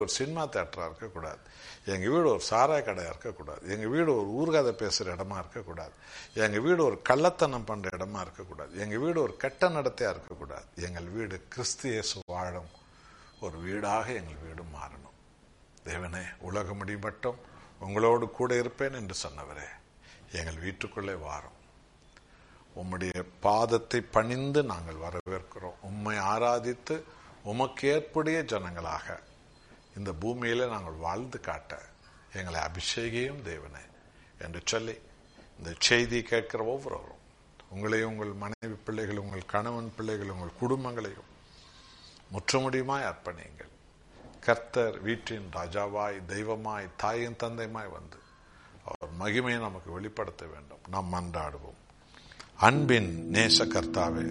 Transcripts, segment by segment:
ஒரு சினிமா தேட்டரா இருக்கக்கூடாது எங்க வீடு ஒரு சாராய கடையா இருக்கக்கூடாது எங்க வீடு ஒரு ஊர்கதை பேசுற இடமா இருக்கக்கூடாது எங்க வீடு ஒரு கள்ளத்தனம் பண்ற இடமா இருக்கக்கூடாது எங்க வீடு ஒரு கெட்ட நடத்தையா இருக்கக்கூடாது எங்கள் வீடு கிறிஸ்து இயேசு வாழும் ஒரு வீடாக எங்கள் வீடு மாறணும் தேவனே உலக மட்டும் உங்களோடு கூட இருப்பேன் என்று சொன்னவரே எங்கள் வீட்டுக்குள்ளே வாரும் உம்முடைய பாதத்தை பணிந்து நாங்கள் வரவேற்கிறோம் உம்மை ஆராதித்து உமக்கு ஏற்புடைய ஜனங்களாக இந்த பூமியில நாங்கள் வாழ்ந்து காட்ட எங்களை அபிஷேகியும் தேவனே என்று சொல்லி இந்த செய்தி கேட்கிற ஒவ்வொருவரும் உங்களையும் உங்கள் மனைவி பிள்ளைகள் உங்கள் கணவன் பிள்ளைகள் உங்கள் குடும்பங்களையும் முற்றுமுடியுமாய் அர்ப்பணியுங்கள் கர்த்தர் வீட்டின் ராஜாவாய் தெய்வமாய் தாயின் தந்தையுமாய் வந்து அவர் மகிமையை நமக்கு வெளிப்படுத்த வேண்டும் நாம் மன்றாடுவோம் அன்பின் நேச கர்த்தாவே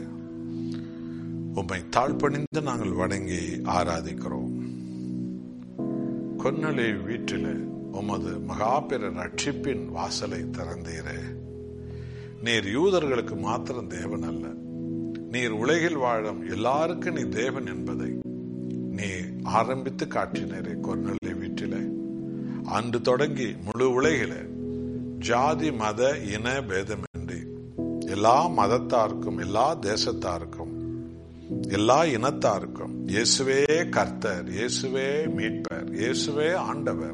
உம்மை தாழ்பணிந்து நாங்கள் வணங்கி ஆராதிக்கிறோம் கொன்னலை வீட்டிலே உமது மகாபிர ரட்சிப்பின் வாசலை திறந்தீரே நீர் யூதர்களுக்கு மாத்திரம் தேவன் அல்ல நீர் உலகில் வாழும் எல்லாருக்கும் நீ தேவன் என்பதை நீ ஆரம்பித்து காட்டினரே கொர்நெல்லை வீட்டிலே அன்று தொடங்கி முழு உலகிலே ஜாதி மத இன பேதமின்றி எல்லா மதத்தாருக்கும் எல்லா தேசத்தாருக்கும் எல்லா இனத்தாருக்கும் இயேசுவே கர்த்தர் இயேசுவே மீட்பர் இயேசுவே ஆண்டவர்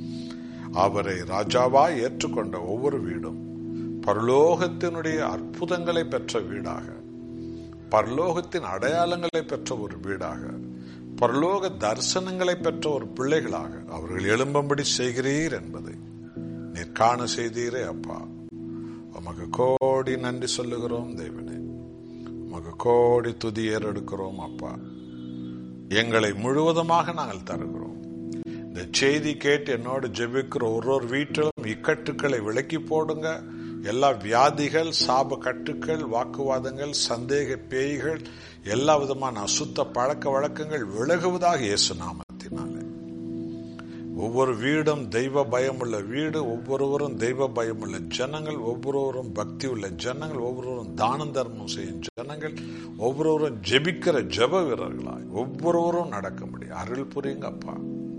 அவரை ராஜாவாய் ஏற்றுக்கொண்ட ஒவ்வொரு வீடும் பரலோகத்தினுடைய அற்புதங்களை பெற்ற வீடாக பரலோகத்தின் அடையாளங்களை பெற்ற ஒரு வீடாக பரலோக தரிசனங்களை பெற்ற ஒரு பிள்ளைகளாக அவர்கள் எழும்பும்படி செய்கிறீர் என்பதை நீர் காண செய்தீரே அப்பா உமக்கு கோடி நன்றி சொல்லுகிறோம் தேவனே உமக்கு கோடி துதி ஏறெடுக்கிறோம் அப்பா எங்களை முழுவதுமாக நாங்கள் தருகிறோம் இந்த செய்தி கேட்டு என்னோடு ஜெபிக்கிற ஒரு ஒரு வீட்டிலும் இக்கட்டுக்களை விலக்கி போடுங்க எல்லா வியாதிகள் சாப கட்டுக்கள் வாக்குவாதங்கள் சந்தேக பேய்கள் எல்லா விதமான அசுத்த பழக்க வழக்கங்கள் விலகுவதாக இயேசு நாமத்தினாலே ஒவ்வொரு வீடும் தெய்வ பயமுள்ள வீடு ஒவ்வொருவரும் தெய்வ பயமுள்ள ஜனங்கள் ஒவ்வொருவரும் பக்தி உள்ள ஜனங்கள் ஒவ்வொருவரும் தான தர்மம் செய்யும் ஜனங்கள் ஒவ்வொருவரும் ஜெபிக்கிற ஜெப வீரர்களாய் ஒவ்வொருவரும் நடக்க முடியும் அருள் புரியுங்கப்பா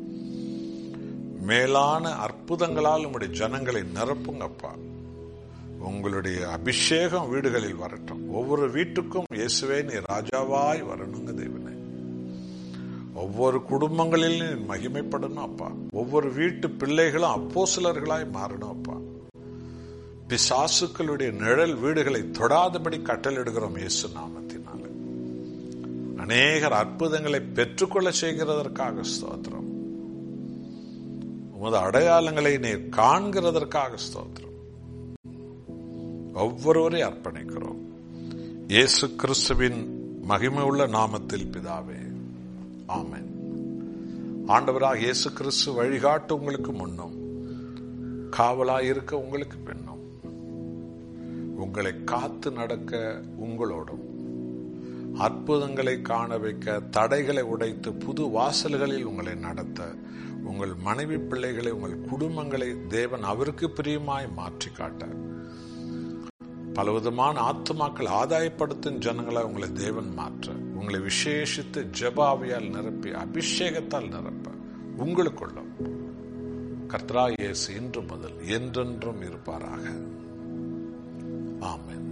மேலான அற்புதங்களால் உங்களுடைய ஜனங்களை நிரப்புங்கப்பா உங்களுடைய அபிஷேகம் வீடுகளில் வரட்டும் ஒவ்வொரு வீட்டுக்கும் இயேசுவே நீ ராஜாவாய் வரணுங்க தேவனே ஒவ்வொரு குடும்பங்களிலும் நீ மகிமைப்படணும் அப்பா ஒவ்வொரு வீட்டு பிள்ளைகளும் அப்போ சிலர்களாய் மாறணும் அப்பா பிசாசுக்களுடைய நிழல் வீடுகளை தொடாதபடி கட்டளிடுகிறோம் இயேசு நாமத்தினால அநேகர் அற்புதங்களை பெற்றுக்கொள்ள செய்கிறதற்காக ஸ்தோத்திரம் உமது அடையாளங்களை நீர் காண்கிறதற்காக ஸ்தோத்திரம் ஒவ்வொருவரை அர்ப்பணிக்கிறோம் இயேசு கிறிஸ்துவின் மகிமை உள்ள நாமத்தில் பிதாவே ஆமென் ஆண்டவராக இயேசு கிறிஸ்து வழிகாட்டு உங்களுக்கு முன்னும் காவலாய் இருக்க உங்களுக்கு பின்னும் உங்களை காத்து நடக்க உங்களோடும் அற்புதங்களை காண வைக்க தடைகளை உடைத்து புது வாசல்களில் உங்களை நடத்த உங்கள் மனைவி பிள்ளைகளை உங்கள் குடும்பங்களை தேவன் அவருக்கு பிரியமாய் மாற்றி காட்ட பலவிதமான ஆத்துமாக்கள் ஆதாயப்படுத்தும் ஜனங்களை உங்களை தேவன் மாற்ற உங்களை விசேஷித்து ஜபாவியால் நிரப்பி அபிஷேகத்தால் நிரப்ப உங்களுக்குள்ளும் கர்த்தரா இயேசு இன்று முதல் என்றென்றும் இருப்பாராக ஆமென்